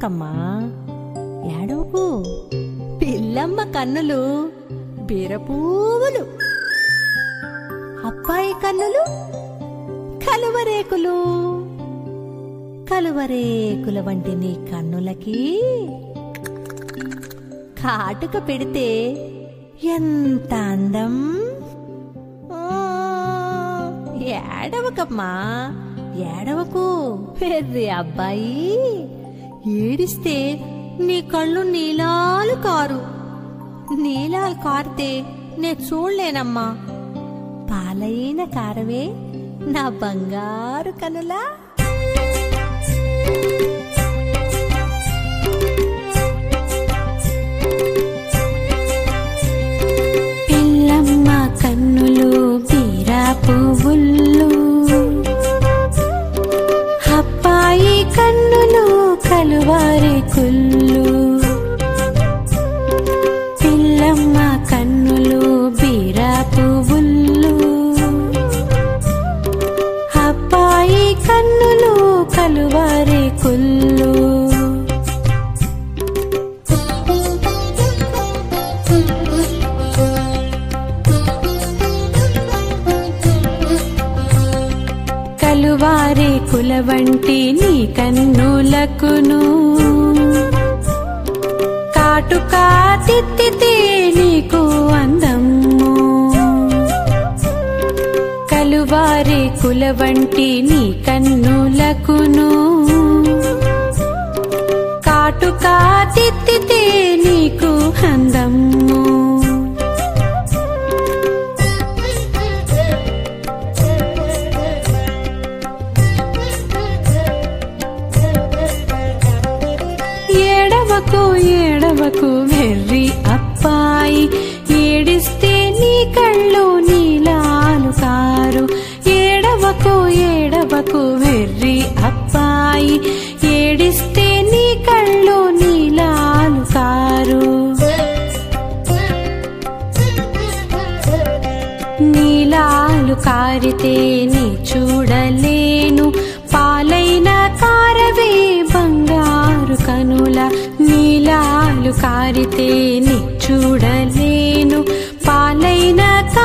ఏడవకమ్మా ఏడవకు పిల్లమ్మ కన్నులు బీరపూవులు అబ్బాయి కన్నులు కలువరేకులు కలువరేకుల వంటి నీ కన్నులకి కాటుక పెడితే ఎంత అందం ఆ, ఏడవకమ్మా ఏడవకు పెద్ద అబ్బాయి ఏడిస్తే నీ కళ్ళు నీలాలు కారు నీలాలు కారితే నే చూడలేనమ్మా పాలైన కారవే నా బంగారు కనులా పిల్లమ్మ కన్నులు బీరా పువ్వులు అప్పాయి కన్నులు కలువారి కుళ్ళు పిల్లమ్మ కన్నులు బీరా పువ్వులు అప్పాయి కన్నులు కలువారి కుళ్ళు కలువారి కుల వంటి నీ కన్నులకును కాటుకా తిత్తితే నీకు అందము కలువారి కుల వంటి నీ కన్నులకును కాటుకా తిత్తితే నీకు అందము ఏడవకు ఏడవకు వెర్రి అప్పాయి ఏడిస్తే నీ కళ్ళు నీలాలు కారు ఏడవకు ఏడవకు వెర్రి అప్పాయి ఏడిస్తే నీ కళ్ళు నీలాలు కారు నీలాలు కారితే నీ చూడలేను పాలైన కారవే బంగారు కనుల నీలాలు కారితే నీ చూడలేను పాలైన